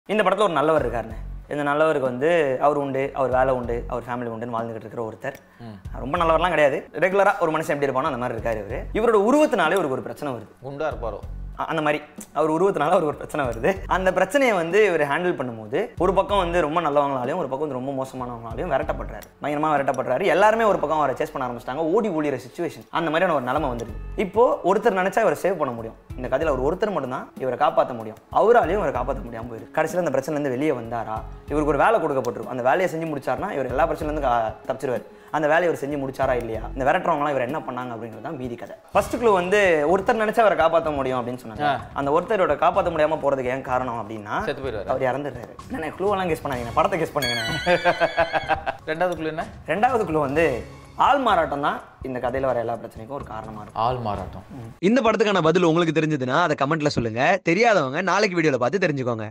இந்த படத்தில் ஒரு நல்லவர் இருக்காருண்ணே இந்த நல்லவருக்கு வந்து அவர் உண்டு அவர் வேலை உண்டு அவர் ஃபேமிலி உண்டுன்னு வாழ்ந்துகிட்டு இருக்கிற ஒருத்தர் ரொம்ப நல்லவர்லாம் கிடையாது ரெகுலராக ஒரு மனுஷன் எப்படி இருப்பானோ அந்த மாதிரி இருக்காரு இவர் இவரோட உருவத்தினாலே இவருக்கு ஒரு பிரச்சனை வருது குண்டா இருப்பாரோ அ- அந்த மாதிரி அவர் உருவத்தினால அவருக்கு ஒரு பிரச்சனை வருது அந்த பிரச்சனையை வந்து இவர் ஹேண்டில் பண்ணும்போது ஒரு பக்கம் வந்து ரொம்ப நல்லவங்களாலையும் ஒரு பக்கம் வந்து ரொம்ப மோசமானவங்களாலையும் விரட்டப்படுறாரு பயங்கரமாக விரட்டப்படுறாரு எல்லாருமே ஒரு பக்கம் அவரை சேஸ் பண்ண ஆரம்பிச்சிட்டாங்க ஓடி ஒளிகிற சுச்சுவேஷன் அந்த மாதிரியான ஒரு நிலைமை வந்துருக்கு இப்போ ஒருத்தர் நினைச்சா இவரை சேவ் பண்ண முடியும் இந்த கதையில் அவர் ஒருத்தர் மட்டும்தான் இவரை காப்பாற்ற முடியும் அவராலையும் இவரை காப்பாற்ற முடியாமல் போயிருக்கு கடைசியில் அந்த பிரச்சனைலேருந்து வெளியே வந்தாரா இவருக்கு ஒரு வேலை கொடுக்கப்பட்டிருக்கும் அந்த வேலையை செஞ்சு முடிச்சாருன்னா இவர் எல்லா பிரச்சனைலேருந்து கா- தப்பிச்சிருவார் அந்த வேலையை இவர் செஞ்சு முடிச்சாரா இல்லையா இந்த விரட்டுறவங்களாம் இவர் என்ன பண்ணாங்க அப்படிங்கிறது தான் மீதி கதை ஃபர்ஸ்ட் க்ளூ வந்து ஒருத்தர் நினைச்சா அவரை காப்பாற்ற முடியும் அப்படின்னு சொன்னாங்க அந்த ஒருத்தரோட காப்பாற்ற முடியாம போறதுக்கு ஏன் காரணம் அப்படின்னா செத்து போயிடுவாரு அவர் இறந்துடுறாரு என்ன க்ளூ எல்லாம் கெஸ் பண்ணாதீங்க படத்தை கெஸ் பண்ணுங்க ரெண்டாவது குழு என்ன ரெண்டாவது க்ளூ வந்து ஆள் மாறாட்டம் தான் இந்த கதையில வர எல்லா பிரச்சனைக்கும் ஒரு காரணமா இருக்கும் ஆள் மாறாட்டம் இந்த படத்துக்கான பதில் உங்களுக்கு தெரிஞ்சதுன்னா அதை கமெண்ட்ல சொல்லுங்க தெரியாதவங்க நாளைக்கு வீடியோல பார்த்து தெரிஞ்சுக்கோங்க